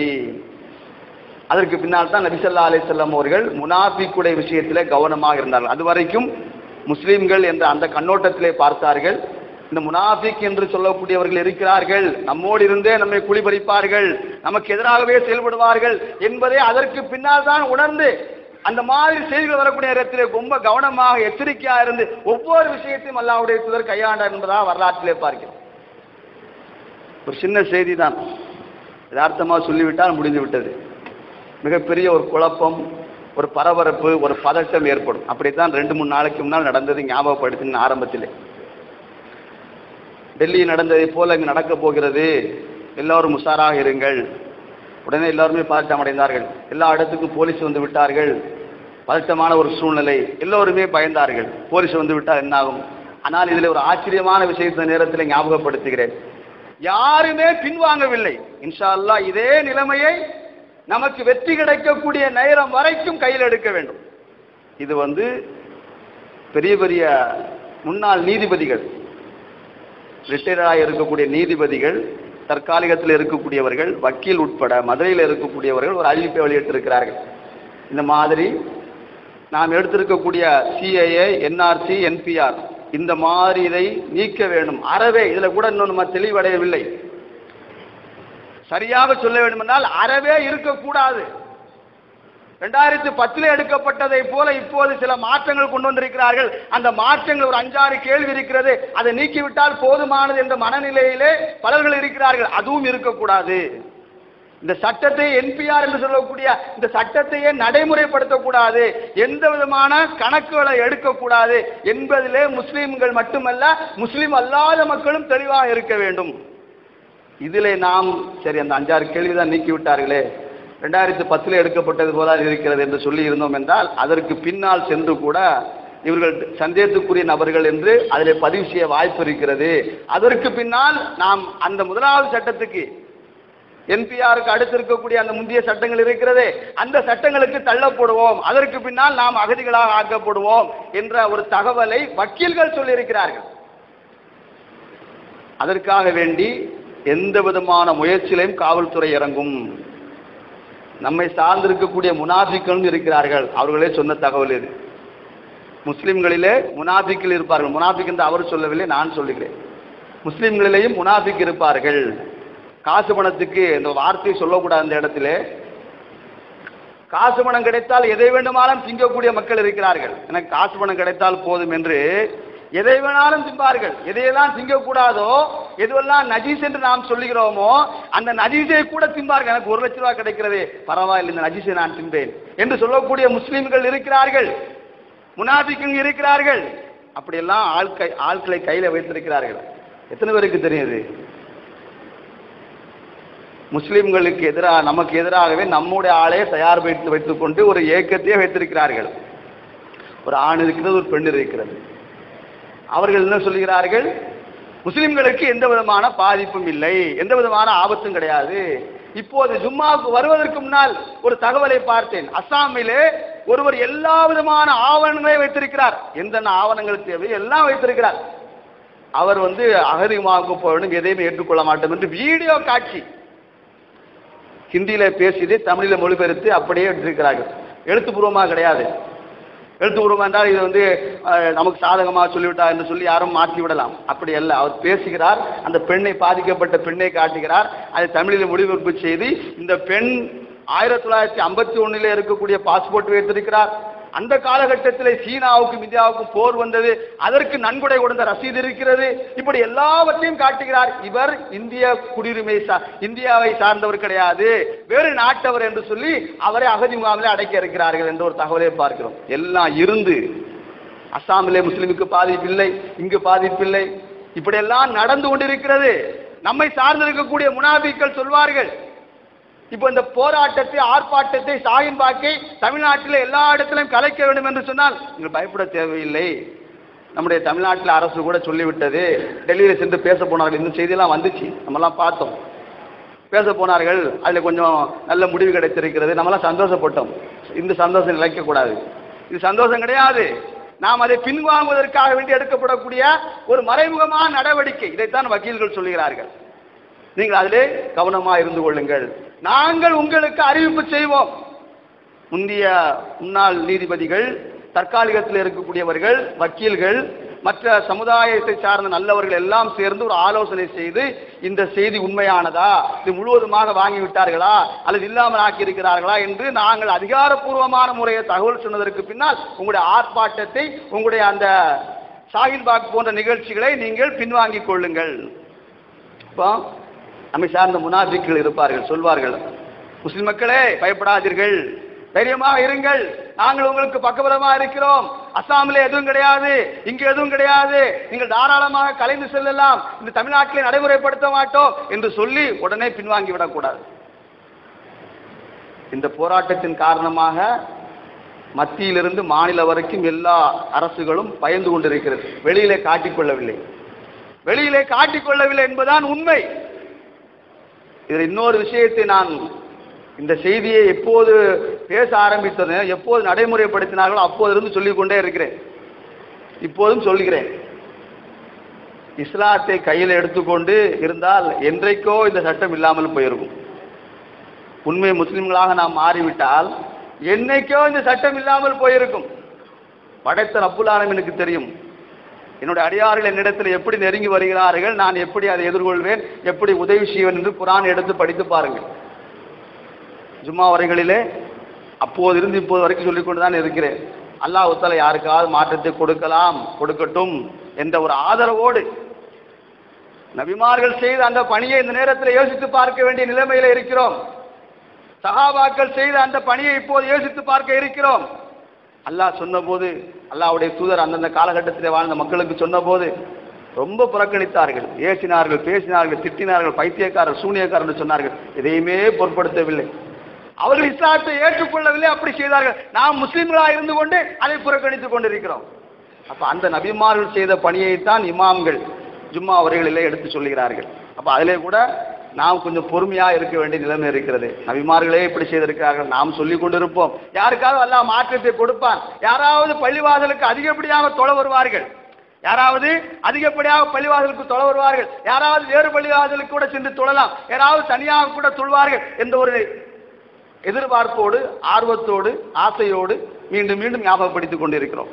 அதற்கு பின்னால் தான் நபி ஸல்லல்லாஹு அலைஹி வஸல்லம் அவர்கள் முனாஃபிக்குடைய விஷயத்திலே கவனமாக இருந்தார்கள் அது வரைக்கும் முஸ்லிம்கள் என்ற அந்த கண்ணோட்டத்திலே பார்த்தார்கள் இந்த முனாஃபிக் என்று சொல்லக்கூடியவர்கள் இருக்கிறார்கள் நம்மோடு இருந்தே நம்மை குளிபறிப்பார்கள் நமக்கு எதிராகவே செயல்படுவார்கள் என்பதை அதற்கு பின்னால் தான் உணர்ந்து அந்த மாதிரி செய்திகள் வரக்கூடிய நேரத்திலே ரொம்ப கவனமாக எச்சரிக்கையாக இருந்து ஒவ்வொரு விஷயத்தையும் அல்லாஹ்வுடைய தூதர் கையாண்டார் என்பதாக வரலாற்றிலே பார்க்கிறோம் ஒரு சின்ன செய்தி தான் யதார்த்தமாக சொல்லிவிட்டால் முடிந்து விட்டது மிகப்பெரிய ஒரு குழப்பம் ஒரு பரபரப்பு ஒரு பதட்டம் ஏற்படும் அப்படித்தான் ரெண்டு மூணு நாளைக்கு முன்னால் நடந்தது ஞாபகப்படுத்தின ஆரம்பத்திலே டெல்லி நடந்ததை போல இங்கு நடக்கப் போகிறது எல்லோரும் உஷாராக இருங்கள் உடனே எல்லாருமே பதட்டம் அடைந்தார்கள் எல்லா இடத்துக்கும் போலீஸ் வந்து விட்டார்கள் பதட்டமான ஒரு சூழ்நிலை எல்லோருமே பயந்தார்கள் போலீஸ் வந்து விட்டால் என்னாகும் ஆனால் இதில் ஒரு ஆச்சரியமான விஷயத்தை நேரத்தில் ஞாபகப்படுத்துகிறேன் யாருமே பின்வாங்கவில்லை இன்ஷா அல்லாஹ் இதே நிலைமையை நமக்கு வெற்றி கிடைக்கக்கூடிய நேரம் வரைக்கும் கையில் எடுக்க வேண்டும் இது வந்து பெரிய பெரிய முன்னாள் நீதிபதிகள் ரிட்டையர்டாக இருக்கக்கூடிய நீதிபதிகள் தற்காலிகத்தில் இருக்கக்கூடியவர்கள் வக்கீல் உட்பட மதுரையில் இருக்கக்கூடியவர்கள் ஒரு அறிவிப்பை வெளியிட்டிருக்கிறார்கள் இந்த மாதிரி நாம் எடுத்திருக்கக்கூடிய சிஏஏ என்ஆர்சி என்பிஆர் இந்த மாதிரி இதை நீக்க வேண்டும் அறவே இதுல கூட இன்னும் நம்ம தெளிவடையவில்லை சரியாக சொல்ல வேண்டுமென்றால் அறவே இருக்கக்கூடாது ரெண்டாயிரத்தி பத்தில் எடுக்கப்பட்டதை போல இப்போது சில மாற்றங்கள் கொண்டு வந்திருக்கிறார்கள் அந்த மாற்றங்கள் ஒரு அஞ்சாறு கேள்வி இருக்கிறது அதை நீக்கிவிட்டால் போதுமானது என்ற மனநிலையிலே பலர்கள் இருக்கிறார்கள் அதுவும் இருக்கக்கூடாது இந்த சட்டத்தை என்பிஆர் என்று சொல்லக்கூடிய இந்த சட்டத்தையே நடைமுறைப்படுத்தக்கூடாது எந்த விதமான கணக்குகளை எடுக்கக்கூடாது என்பதிலே முஸ்லிம்கள் மட்டுமல்ல முஸ்லிம் அல்லாத மக்களும் தெளிவாக இருக்க வேண்டும் இதிலே நாம் சரி அந்த அஞ்சாறு கேள்விதான் நீக்கி விட்டார்களே ரெண்டாயிரத்தி பத்தில் எடுக்கப்பட்டது போல இருக்கிறது என்று சொல்லி இருந்தோம் என்றால் அதற்கு பின்னால் சென்று கூட இவர்கள் சந்தேகத்துக்குரிய நபர்கள் என்று அதில் பதிவு செய்ய வாய்ப்பு இருக்கிறது அதற்கு பின்னால் நாம் அந்த முதலாவது சட்டத்துக்கு என்பிஆருக்கு அடுத்து இருக்கக்கூடிய அந்த முந்தைய சட்டங்கள் இருக்கிறதே அந்த சட்டங்களுக்கு தள்ளப்படுவோம் அதற்கு பின்னால் நாம் அகதிகளாக ஆக்கப்படுவோம் என்ற ஒரு தகவலை வக்கீல்கள் சொல்லியிருக்கிறார்கள் அதற்காக வேண்டி எந்த விதமான முயற்சியிலையும் காவல்துறை இறங்கும் நம்மை சார்ந்திருக்கக்கூடிய முனாஃபிக்களும் இருக்கிறார்கள் அவர்களே சொன்ன தகவல் இது முஸ்லிம்களிலே முனாஃபிக்கில் இருப்பார்கள் முனாஃபிக் என்று அவர் சொல்லவில்லை நான் சொல்லுகிறேன் முஸ்லிம்களிலேயும் முனாஃபிக் இருப்பார்கள் காசு பணத்துக்கு இந்த வார்த்தையை சொல்லக்கூடாது அந்த இடத்துல காசு பணம் கிடைத்தால் எதை வேண்டுமானாலும் திங்கக்கூடிய மக்கள் இருக்கிறார்கள் எனக்கு காசு பணம் கிடைத்தால் போதும் என்று எதை வேணாலும் திம்பார்கள் எதையெல்லாம் திங்கக்கூடாதோ எதுவெல்லாம் நஜீஸ் என்று நாம் சொல்லுகிறோமோ அந்த நஜீஸை கூட திம்பார்கள் எனக்கு ஒரு லட்ச ரூபாய் கிடைக்கிறது பரவாயில்லை இந்த நஜீஸை நான் திம்பேன் என்று சொல்லக்கூடிய முஸ்லிம்கள் இருக்கிறார்கள் முனாபிக்குங்க இருக்கிறார்கள் அப்படியெல்லாம் ஆட்கை ஆட்களை கையில் வைத்திருக்கிறார்கள் எத்தனை பேருக்கு தெரியுது முஸ்லிம்களுக்கு எதிராக நமக்கு எதிராகவே நம்முடைய ஆளே தயார் வைத்து வைத்துக்கொண்டு ஒரு ஏக்கத்தையே வைத்திருக்கிறார்கள் ஒரு ஆண் இருக்கிறது ஒரு பெண் இருக்கிறது அவர்கள் என்ன சொல்கிறார்கள் முஸ்லிம்களுக்கு எந்த விதமான பாதிப்பும் இல்லை எந்த விதமான ஆபத்தும் கிடையாது இப்போது ஜும்மாவுக்கு வருவதற்கு முன்னால் ஒரு தகவலை பார்த்தேன் அஸ்ஸாமிலே ஒருவர் எல்லா விதமான ஆவணங்களையும் வைத்திருக்கிறார் எந்தெந்த ஆவணங்கள் தேவை எல்லாம் வைத்திருக்கிறார் அவர் வந்து அகதிகமாக போகணும் எதையுமே ஏற்றுக்கொள்ள மாட்டோம் என்று வீடியோ காட்சி ஹிந்தியில பேசியதை தமிழில் மொழிபெயர்த்து அப்படியே எடுத்திருக்கிறார்கள் எழுத்துப்பூர்வமாக கிடையாது எழுத்துப்பூர்வம் என்றால் இது வந்து அஹ், நமக்கு சாதகமாக சொல்லிவிட்டா என்று சொல்லி யாரும் மாற்றி விடலாம் அப்படி அல்ல அவர் பேசுகிறார் அந்த பெண்ணை பாதிக்கப்பட்ட பெண்ணை காட்டுகிறார் அதை தமிழில் மொழிபெயர்ப்பு செய்து இந்த பெண் ஆயிரத்தி தொள்ளாயிரத்தி ஐம்பத்தி ஒண்ணுல இருக்கக்கூடிய பாஸ்போர்ட் வைத்திருக்கிறார் அந்த காலகட்டத்தில் சீனாவுக்கும் இந்தியாவுக்கும் போர் வந்தது அதற்கு நன்கொடை கொடுத்த ரசீது இருக்கிறது இப்படி எல்லாவற்றையும் காட்டுகிறார் இவர் இந்திய குடியுரிமை சா இந்தியாவை சார்ந்தவர் கிடையாது வேறு நாட்டவர் என்று சொல்லி அவரை அகதி முகாமிலே அடைக்க இருக்கிறார்கள் என்ற ஒரு தகவலை பார்க்கிறோம் எல்லாம் இருந்து அஸ்ஸாமிலே முஸ்லிமுக்கு பாதிப்பில்லை இங்கு பாதிப்பில்லை இப்படியெல்லாம் நடந்து கொண்டிருக்கிறது நம்மை சார்ந்திருக்கக்கூடிய முனாபிக்கள் சொல்வார்கள் இப்போ இந்த போராட்டத்தை ஆர்ப்பாட்டத்தை சாகின் பாக்கை தமிழ்நாட்டில் எல்லா இடத்திலும் கலைக்க வேண்டும் என்று சொன்னால் நீங்கள் பயப்பட தேவையில்லை நம்முடைய தமிழ்நாட்டில் அரசு கூட சொல்லிவிட்டது டெல்லியில் சென்று பேச போனார்கள் இந்த செய்தியெல்லாம் வந்துச்சு நம்மலாம் பார்த்தோம் பேச போனார்கள் அதில் கொஞ்சம் நல்ல முடிவு கிடைத்திருக்கிறது நம்மலாம் சந்தோஷப்பட்டோம் இந்த சந்தோஷம் நிலைக்கக்கூடாது இது சந்தோஷம் கிடையாது நாம் அதை பின்வாங்குவதற்காக வேண்டி எடுக்கப்படக்கூடிய ஒரு மறைமுகமான நடவடிக்கை இதைத்தான் வக்கீல்கள் சொல்லுகிறார்கள் நீங்கள் அதிலே கவனமாக இருந்து கொள்ளுங்கள் நாங்கள் உங்களுக்கு அறிவிப்பு செய்வோம் முந்தைய முன்னாள் நீதிபதிகள் தற்காலிகத்தில் இருக்கக்கூடியவர்கள் வக்கீல்கள் மற்ற சமுதாயத்தை சார்ந்த நல்லவர்கள் எல்லாம் சேர்ந்து ஒரு ஆலோசனை செய்து இந்த செய்தி உண்மையானதா இது முழுவதுமாக வாங்கிவிட்டார்களா அல்லது இல்லாமல் ஆக்கியிருக்கிறார்களா என்று நாங்கள் அதிகாரப்பூர்வமான முறையை தகவல் சொன்னதற்கு பின்னால் உங்களுடைய ஆர்ப்பாட்டத்தை உங்களுடைய அந்த சாகில் பாக் போன்ற நிகழ்ச்சிகளை நீங்கள் பின்வாங்கிக் கொள்ளுங்கள் இப்போ நம்மை சார்ந்த முனாஃபிக்கள் இருப்பார்கள் சொல்வார்கள் முஸ்லிம் மக்களே பயப்படாதீர்கள் தைரியமாக இருங்கள் நாங்கள் உங்களுக்கு பக்கபலமாக இருக்கிறோம் அஸ்ஸாமில் எதுவும் கிடையாது இங்கு எதுவும் கிடையாது நீங்கள் தாராளமாக கலைந்து செல்லலாம் இந்த தமிழ்நாட்டிலே நடைமுறைப்படுத்த மாட்டோம் என்று சொல்லி உடனே பின்வாங்கி விடக்கூடாது இந்த போராட்டத்தின் காரணமாக மத்தியிலிருந்து மாநில வரைக்கும் எல்லா அரசுகளும் பயந்து கொண்டிருக்கிறது வெளியிலே காட்டிக்கொள்ளவில்லை வெளியிலே காட்டிக்கொள்ளவில்லை என்பதுதான் உண்மை இதில் இன்னொரு விஷயத்தை நான் இந்த செய்தியை எப்போது பேச ஆரம்பித்தது எப்போது நடைமுறைப்படுத்தினார்களோ அப்போதிருந்து சொல்லிக் கொண்டே இருக்கிறேன் இப்போதும் சொல்கிறேன் இஸ்லாத்தை கையில் எடுத்துக்கொண்டு இருந்தால் என்றைக்கோ இந்த சட்டம் இல்லாமல் போயிருக்கும் உண்மை முஸ்லிம்களாக நாம் மாறிவிட்டால் என்னைக்கோ இந்த சட்டம் இல்லாமல் போயிருக்கும் படைத்த ரப்புல் ஆலமீனுக்கு தெரியும் என்னுடைய அடியார்கள் என்னிடத்தில் எப்படி நெருங்கி வருகிறார்கள் நான் எப்படி அதை எதிர்கொள்வேன் எப்படி உதவி செய்வேன் என்று குரான் எடுத்து படித்து பாருங்கள் ஜும்மா வரைகளிலே அப்போது இருந்து இப்போது வரைக்கும் சொல்லிக் கொண்டு தான் இருக்கிறேன் அல்லாஹ் உத்தால யாருக்காவது மாற்றத்தை கொடுக்கலாம் கொடுக்கட்டும் என்ற ஒரு ஆதரவோடு நபிமார்கள் செய்த அந்த பணியை இந்த நேரத்தில் யோசித்து பார்க்க வேண்டிய நிலைமையில இருக்கிறோம் சஹாபாக்கள் செய்த அந்த பணியை இப்போது யோசித்து பார்க்க இருக்கிறோம் அல்லாஹ் சொன்னபோது அல்லாஹ்வுடைய தூதர் அந்தந்த காலகட்டத்தில் வாழ்ந்த மக்களுக்கு சொன்னபோது ரொம்ப புறக்கணித்தார்கள் ஏசினார்கள் பேசினார்கள் திட்டினார்கள் பைத்தியக்காரர் சூனியக்காரர் என்று சொன்னார்கள் எதையுமே பொருட்படுத்தவில்லை அவர்கள் இஸ்லாத்தை ஏற்றுக்கொள்ளவில்லை அப்படி செய்தார்கள் நாம் முஸ்லிம்களாக இருந்து கொண்டு அதை புறக்கணித்துக் கொண்டிருக்கிறோம் அப்ப அந்த நபிமார்கள் செய்த பணியைத்தான் இமாம்கள் ஜும்மா அவர்களிலே எடுத்து சொல்லுகிறார்கள் அப்ப அதிலே கூட நாம் கொஞ்சம் பொறுமையா இருக்க வேண்டிய நிலைமை இருக்கிறது நபிமார்களே இப்படி செய்திருக்கிறார்கள் நாம் சொல்லிக் கொண்டிருப்போம் யாருக்காவது அல்லாஹ் மாற்றத்தை கொடுப்பான் யாராவது பள்ளிவாசலுக்கு அதிகப்படியாக தொழ வருவார்கள் யாராவது அதிகப்படியாக பள்ளிவாசலுக்கு தொழ வருவார்கள் யாராவது வேறு பள்ளிவாசலுக்கு கூட சென்று தொழலாம் யாராவது தனியாக கூட தொழுவார்கள் என்ற ஒரு எதிர்பார்ப்போடு ஆர்வத்தோடு ஆசையோடு மீண்டும் மீண்டும் ஞாபகப்படுத்திக் கொண்டிருக்கிறோம்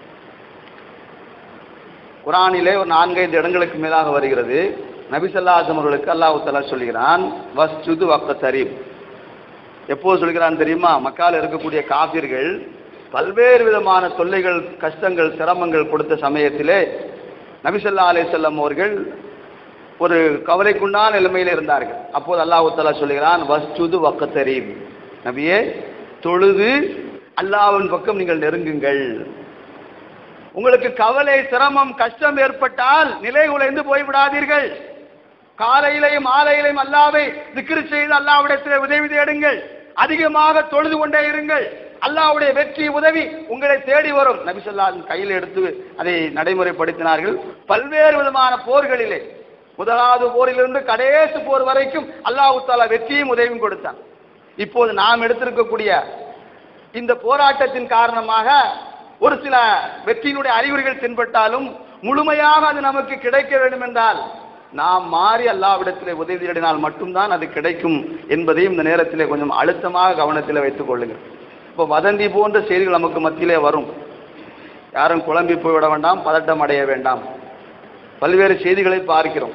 குரானிலே ஒரு நான்கைந்து இடங்களுக்கு மேலாக வருகிறது நபிசல்லாசம் அவர்களுக்கு அல்லாஹு தலா சொல்கிறான் வஸ்ஜுது வக்க தரீம் எப்போது சொல்கிறான் தெரியுமா மக்கால் இருக்கக்கூடிய காபிர்கள் பல்வேறு விதமான தொல்லைகள் கஷ்டங்கள் சிரமங்கள் கொடுத்த சமயத்திலே நபிசல்லா அலிசல்லம் அவர்கள் ஒரு கவலைக்குண்டான நிலைமையில் இருந்தார்கள் அப்போது அல்லாஹு தலா சொல்கிறான் வஸ்ஜுது வக்க தரீம் நபியே தொழுது அல்லாஹ்வின் பக்கம் நீங்கள் நெருங்குங்கள் உங்களுக்கு கவலை சிரமம் கஷ்டம் ஏற்பட்டால் நிலை உழைந்து போய்விடாதீர்கள் காலையிலையும் மாலையிலையும் அல்லாவை திக்ரு செய்து அல்லாவிடத்தில் உதவி தேடுங்கள் அதிகமாக தொழுது கொண்டே இருங்கள் அல்லாவுடைய வெற்றி உதவி உங்களை தேடி வரும் நபிசல்லா கையில் எடுத்து அதை நடைமுறைப்படுத்தினார்கள் பல்வேறு விதமான போர்களிலே முதலாவது போரிலிருந்து கடைசி போர் வரைக்கும் அல்லாஹு தாலா வெற்றியும் உதவியும் கொடுத்தான் இப்போது நாம் எடுத்திருக்கக்கூடிய இந்த போராட்டத்தின் காரணமாக ஒரு சில வெற்றியினுடைய அறிகுறிகள் தென்பட்டாலும் முழுமையாக அது நமக்கு கிடைக்க வேண்டும் என்றால் நாம் மாறி அல்லாவிடத்திலே உதவி தேடினால் மட்டும்தான் அது கிடைக்கும் என்பதையும் இந்த நேரத்திலே கொஞ்சம் அழுத்தமாக கவனத்தில் வைத்துக் கொள்ளுங்கள் இப்போ வதந்தி போன்ற செய்திகள் நமக்கு மத்தியிலே வரும் யாரும் குழம்பி போய்விட வேண்டாம் பதட்டம் அடைய வேண்டாம் பல்வேறு செய்திகளை பார்க்கிறோம்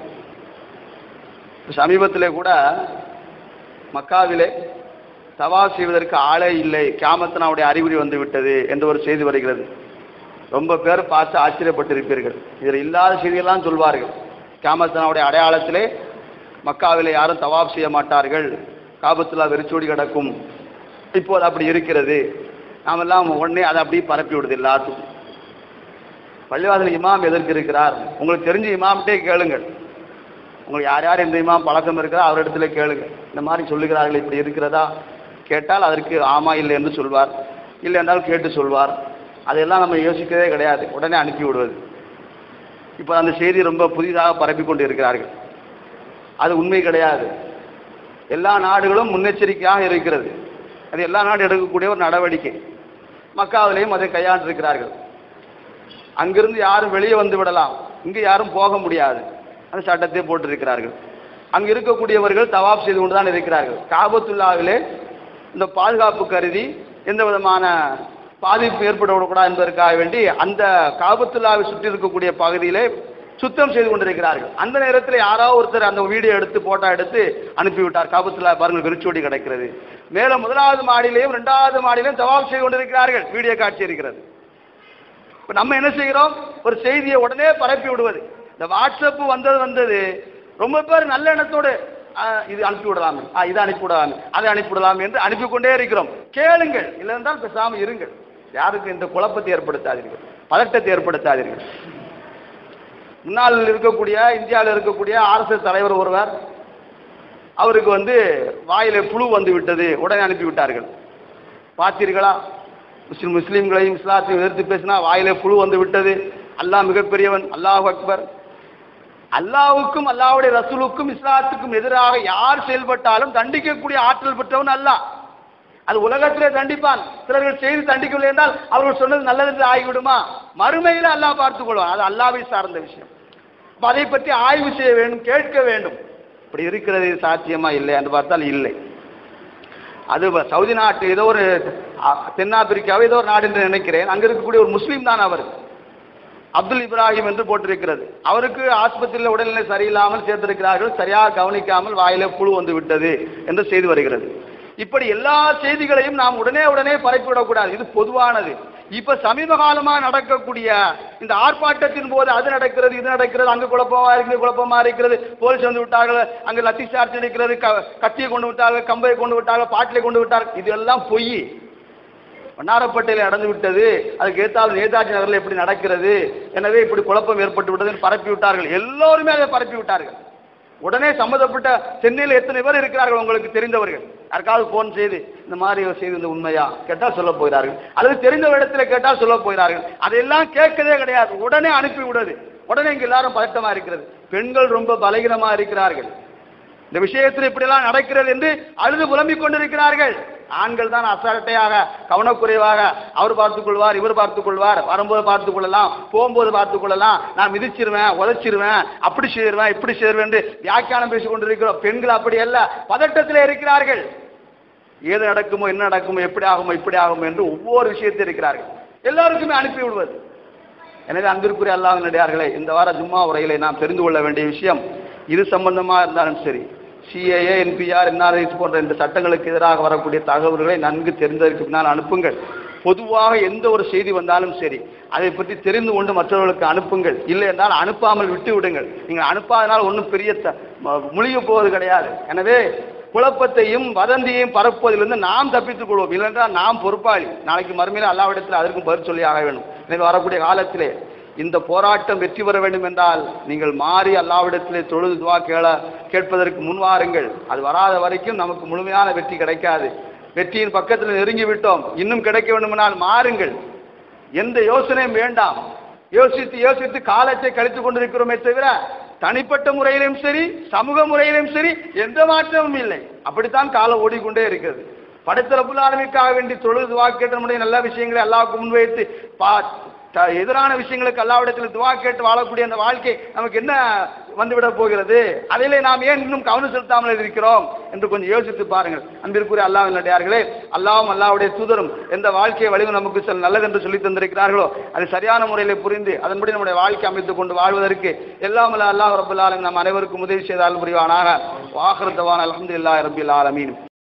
சமீபத்திலே கூட மக்காவிலே தவா செய்வதற்கு ஆளே இல்லை கியாமத்தனாவுடைய அறிகுறி வந்து விட்டது என்ற ஒரு செய்தி வருகிறது ரொம்ப பேர் பார்த்து ஆச்சரியப்பட்டிருப்பீர்கள் இதில் இல்லாத செய்தியெல்லாம் சொல்வார்கள் கியாமத்தனாவுடைய அடையாளத்திலே மக்காவிலே யாரும் தவாப் செய்ய மாட்டார்கள் காபத்துல்லா வெறிச்சோடி கிடக்கும் இப்போது அப்படி இருக்கிறது நாமெல்லாம் உடனே அதை அப்படியே பரப்பி விடுது எல்லாத்துக்கும் பள்ளிவாசல் இமாம் எதற்கு இருக்கிறார் உங்களுக்கு தெரிஞ்ச இமாம்கிட்டே கேளுங்கள் உங்களுக்கு யார் யார் எந்த இமாம் பழக்கம் இருக்கிறா அவரிடத்துல கேளுங்க இந்த மாதிரி சொல்லுகிறார்கள் இப்படி இருக்கிறதா கேட்டால் அதற்கு ஆமா இல்லை என்று சொல்வார் இல்லை என்றால் கேட்டு சொல்வார் அதையெல்லாம் நம்ம யோசிக்கவே கிடையாது உடனே அனுப்பி விடுவது இப்போ அந்த செய்தி ரொம்ப புதிதாக பரப்பி கொண்டு இருக்கிறார்கள் அது உண்மை கிடையாது எல்லா நாடுகளும் முன்னெச்சரிக்கையாக இருக்கிறது அது எல்லா நாடும் எடுக்கக்கூடிய ஒரு நடவடிக்கை மக்காவிலையும் அதை கையாண்டிருக்கிறார்கள் அங்கிருந்து யாரும் வெளியே வந்து விடலாம் இங்கு யாரும் போக முடியாது அந்த சட்டத்தை போட்டிருக்கிறார்கள் அங்கு இருக்கக்கூடியவர்கள் தவாப் செய்து கொண்டு தான் இருக்கிறார்கள் காபத்துல்லாவிலே இந்த பாதுகாப்பு கருதி எந்த விதமான பாதிப்பு ஏற்படக்கூடாது என்பதற்காக வேண்டி அந்த காபத்துல்லாவை சுற்றி இருக்கக்கூடிய பகுதியிலே சுத்தம் செய்து கொண்டிருக்கிறார்கள் அந்த நேரத்தில் யாராவது ஒருத்தர் அந்த வீடியோ எடுத்து போட்டோ எடுத்து அனுப்பிவிட்டார் காபத்துல்லா பாருங்கள் வெறிச்சோடி கிடக்கிறது மேலும் முதலாவது மாடியிலையும் இரண்டாவது மாடியிலையும் தவாப் செய்து கொண்டிருக்கிறார்கள் வீடியோ காட்சி இருக்கிறது இப்போ நம்ம என்ன செய்கிறோம் ஒரு செய்தியை உடனே பரப்பி விடுவது இந்த வாட்ஸ்அப் வந்தது வந்தது ரொம்ப பேர் நல்ல எண்ணத்தோடு ஆ, இது அனுப்பி விடலாமே ஆ இதை அனுப்பி விடலாமே அதை அனுப்பி விடலாமே என்று அனுப்பி கொண்டே இருக்கிறோம் கேளுங்கள் இல்லை என்றால் பேசாமல் இருங்கள் யாருக்கு இந்த குழப்பத்தை ஏற்படுத்தாதீர்கள் பதட்டத்தை ஏற்படுத்தாதீர்கள் முன்னால் இருக்கக்கூடிய இந்தியாவில் இருக்கக்கூடிய ஆர்எஸ்எஸ் தலைவர் ஒருவர் அவருக்கு வந்து வாயில புழு வந்து விட்டது உடனே அனுப்பி விட்டார்கள் பார்த்தீர்களா முஸ்லிம் முஸ்லீம்களையும் இஸ்லாத்தையும் எதிர்த்து பேசினா வாயிலே புழு வந்து விட்டது அல்லாஹ் மிகப்பெரியவன் அல்லாஹ் அக்பர் அல்லாஹ்வுக்கும் அல்லாஹ்வுடைய ரசூலுக்கும் இஸ்லாத்துக்கும் எதிராக யார் செயல்பட்டாலும் தண்டிக்கக்கூடிய ஆற்றல் பெற்றவன் அல்லாஹ் அது உலகத்திலே தண்டிப்பான் சிலர்கள் செய்து தண்டிக்கவில்லை என்றால் அவர்கள் சொன்னது நல்லது என்று ஆகிவிடுமா மறுமையில் அல்லாஹ் பார்த்துக் கொள்வான் அது அல்லாவை சார்ந்த விஷயம் அப்ப அதை பற்றி ஆய்வு செய்ய வேண்டும் கேட்க வேண்டும் இப்படி இருக்கிறது இது சாத்தியமா இல்லை என்று பார்த்தால் இல்லை அது வ- சவுதி நாட்டு ஏதோ ஒரு அ, தென்னாப்பிரிக்காவோ ஏதோ ஒரு நாடு என்று நினைக்கிறேன் அங்க இருக்கக்கூடிய ஒரு முஸ்லீம் தான் அவர் அப்துல் இப்ராஹிம் என்று போட்டிருக்கிறது அவருக்கு ஆஸ்பத்திரியில் உடல்நிலை சரியில்லாமல் சேர்த்திருக்கிறார்கள் சரியாக கவனிக்காமல் வாயில புழு வந்து விட்டது என்று செய்தி வருகிறது இப்படி எல்லா செய்திகளையும் நாம் உடனே உடனே பரப்பிவிடக்கூடாது இது பொதுவானது இப்ப சமீப காலமா நடக்கக்கூடிய இந்த ஆர்ப்பாட்டத்தின் போது அது நடக்கிறது இது நடக்கிறது அங்கு குழப்பமா இருக்கு குழப்பமா இருக்கிறது போலீஸ் வந்து விட்டார்கள் அங்கு லத்தி சார்ஜ் அடிக்கிறது க- கத்தியை கொண்டு விட்டார்கள் கம்பை கொண்டு விட்டார்கள் பாட்டிலை கொண்டு விட்டார்கள் இது எல்லாம் பொய் வண்ணாரப்பேட்டையில் நடந்து விட்டது அதுக்கு ஏத்தாலும் நேதாஜி நகரில் எப்படி நடக்கிறது எனவே இப்படி குழப்பம் ஏற்பட்டு விட்டதுன்னு பரப்பி விட்டார்கள் எல்லோருமே அதை பரப்பி விட்டார்கள் உடனே சம்மந்தப்பட்ட சென்னையில் எத்தனை பேர் இருக்கிறார்கள் உங்களுக்கு தெரிந்தவர்கள் யாருக்காவது ஃபோன் செய்து இந்த மாதிரி ஒரு செய்தி இந்த உண்மையா கேட்டால் சொல்ல போகிறார்கள் அல்லது தெரிந்த இடத்துல கேட்டால் சொல்ல போகிறார்கள் அதையெல்லாம் கேட்கதே கிடையாது உடனே அனுப்பி விடுறது உடனே இங்க எல்லாரும் பதட்டமா இருக்கிறது பெண்கள் ரொம்ப பலகீனமா இருக்கிறார்கள் இந்த விஷயத்தில் இப்படியெல்லாம் நடக்கிறது என்று அழுது புலம்பிக் கொண்டிருக்கிறார்கள் ஆண்கள் தான் அசால்ட்டையாக கவனக்குறைவாக அவர் பார்த்துக் கொள்வார் இவர் பார்த்துக் கொள்வார் வரும்போது பார்த்துக் கொள்ளலாம் போகும்போது பார்த்துக் கொள்ளலாம் நான் மிதிச்சிருவேன் உதைச்சிருவேன் அப்படி செய்வேன் இப்படி செய்வேன் என்று வியாக்கியானம் பேசிக் கொண்டிருக்கிறோம் பெண்கள் அப்படி அல்ல பதட்டத்தில் இருக்கிறார்கள் ஏது நடக்குமோ என்ன நடக்குமோ எப்படி ஆகுமோ இப்படி ஆகுமோ என்று ஒவ்வொரு விஷயத்தில் இருக்கிறார்கள் எல்லாருக்குமே அனுப்பி விடுவது எனவே அன்பிற்குரிய அல்லாஹ் நடிகார்களே இந்த வார ஜும்மா உரையிலே நாம் தெரிந்து கொள்ள வேண்டிய விஷயம் இது சம்பந்தமா இருந்தாலும் சரி சிஏஏ என்பிஆர் என்ஆர்ஐஸ் போன்ற இந்த சட்டங்களுக்கு எதிராக வரக்கூடிய தகவல்களை நன்கு தெரிந்ததற்கு பின்னால் அனுப்புங்கள் பொதுவாக எந்த ஒரு செய்தி வந்தாலும் சரி அதை பற்றி தெரிந்து கொண்டு மற்றவர்களுக்கு அனுப்புங்கள் இல்லை என்றால் அனுப்பாமல் விட்டு விடுங்கள் நீங்கள் அனுப்பாதனால் ஒன்றும் பெரிய த- ம- முழுகி போவது கிடையாது எனவே குழப்பத்தையும் வதந்தியையும் பரப்புவதிலிருந்து நாம் தப்பித்துக் கொள்வோம் இல்லைன்றால் நாம் பொறுப்பாளி நாளைக்கு மறுமையில் அல்லாவிடத்தில் அதற்கும் பதில் சொல்லி ஆக வேண்டும் எனவே வரக்கூடிய காலத்திலே இந்த போராட்டம் வெற்றி பெற வேண்டும் என்றால் நீங்கள் மாறி அல்லாவிடத்திலே தொழுது துவா கேள கேட்பதற்கு முன்வாருங்கள் அது வராத வரைக்கும் நமக்கு முழுமையான வெற்றி கிடைக்காது வெற்றியின் பக்கத்தில் நெருங்கி விட்டோம் இன்னும் கிடைக்க வேண்டுமென்றால் மாறுங்கள் எந்த யோசனையும் வேண்டாம் யோசித்து யோசித்து காலத்தை கழித்துக் கொண்டிருக்கிறோமே தவிர தனிப்பட்ட முறையிலும் சரி சமூக முறையிலும் சரி எந்த மாற்றமும் இல்லை அப்படித்தான் காலம் ஓடிக்கொண்டே இருக்கிறது படைத்த ரப்புல் ஆலமீனுக்காக வேண்டி தொழுது வாக்கேற்ற நம்முடைய நல்ல விஷயங்களை அல்லாவுக்கு முன்வைத்து பா த- எதிரான விஷயங்களுக்கு அல்லாவிடத்தில் துவா கேட்டு வாழக்கூடிய அந்த வாழ்க்கை நமக்கு என்ன வந்துவிட போகிறது அதிலே நாம் ஏன் இன்னும் கவனம் செலுத்தாமல் இருக்கிறோம் என்று கொஞ்சம் யோசித்து பாருங்கள் அன்பிற்குரிய அல்லாஹ் நடிகார்களே அல்லாவும் அல்லாவுடைய தூதரும் எந்த வாழ்க்கை வழிவு நமக்கு சில நல்லது என்று சொல்லி தந்திருக்கிறார்களோ அது சரியான முறையில் புரிந்து அதன்படி நம்முடைய வாழ்க்கை அமைத்துக் கொண்டு வாழ்வதற்கு எல்லாம் அல்ல அல்லாஹ் ரபுல் ஆலமீன் நம் அனைவருக்கும் உதவி செய்தால் புரிவானாக வாகரத்தவான் அலமதுல்லாஹ் ரபில் ஆலமீன்